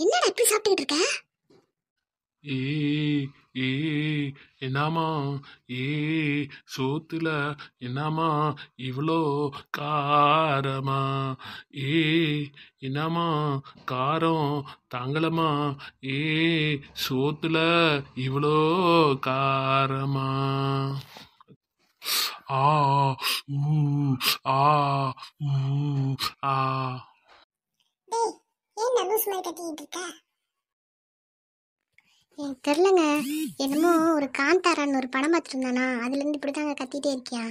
என்னடா இப்படி சாப்பிட்டுக்கிட்டு இருக்க ஏய் ஏய் என்னம்மா ஏய் சோத்துல என்னம்மா இவ்வளோ காரமா ஏய் என்னம்மா காரம் தாங்களம்மா ஏய் சோத்துல இவ்வளோ காரமா ஆ ஊ ஆ ஊ ஆ டேய் ஏன் லூஸ் மாதிரி கத்திக்கிட்டு இருக்க எனக்கு தெரிலங்க என்னமோ ஒரு காந்தாரான்னு ஒரு படம் பார்த்துருந்தானா அதுலேருந்து இப்படி தாங்க கத்திட்டே இருக்கியா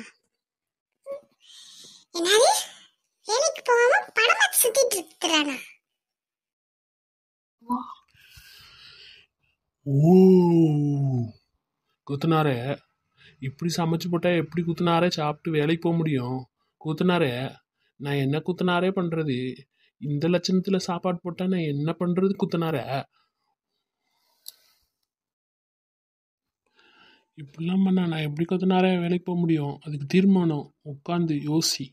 என்னது வேலைக்கு போகாம படம் பார்த்து சுத்திட்டு இருக்கிறானா ஓ குத்துனாரே இப்படி சமைச்சு போட்டா எப்படி குத்துனாரே சாப்பிட்டு வேலைக்கு போக முடியும் குத்துனாரே நான் என்ன குத்துனாரே பண்றது இந்த லட்சணத்துல சாப்பாடு போட்டா நான் என்ன பண்றது குத்துனாரே இப்படிலாம் பண்ணா நான் எப்படி குத்துனாரே வேலைக்கு போக முடியும் அதுக்கு தீர்மானம் உட்காந்து யோசி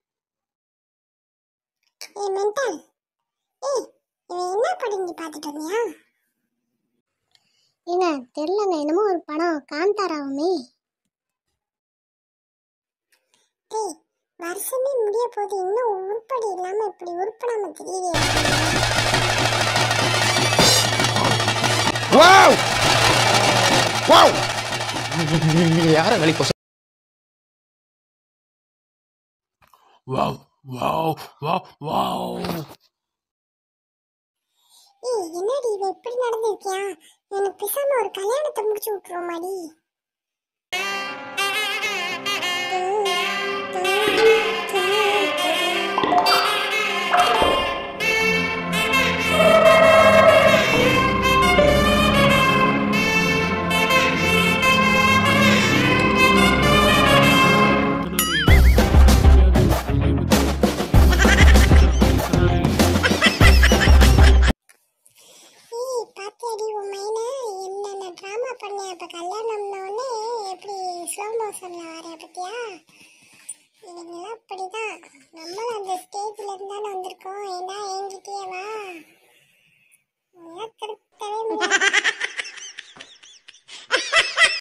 ஏய் மென்டல் ஏய் இவன் என்ன படம் நீ பார்த்துட்டு வந்தியா ஏங்க தெரிலங்க என்னமோ ஒரு படம் காந்தாராவுமே டேய் வருஷமே முடிய போது இன்னும் உருப்படி இல்லாம இப்படி உருப்படாம தெரியவே வாவ் வாவ் யார வேலைக்கு போக வாவ் வாவ் வாவ் வாவ் ஏய் என்னடி இவ இப்படி நடந்திருக்கியா எனக்கு பிசாம ஒரு கல்யாணத்தை முடிச்சு விட்டுருவோமாடி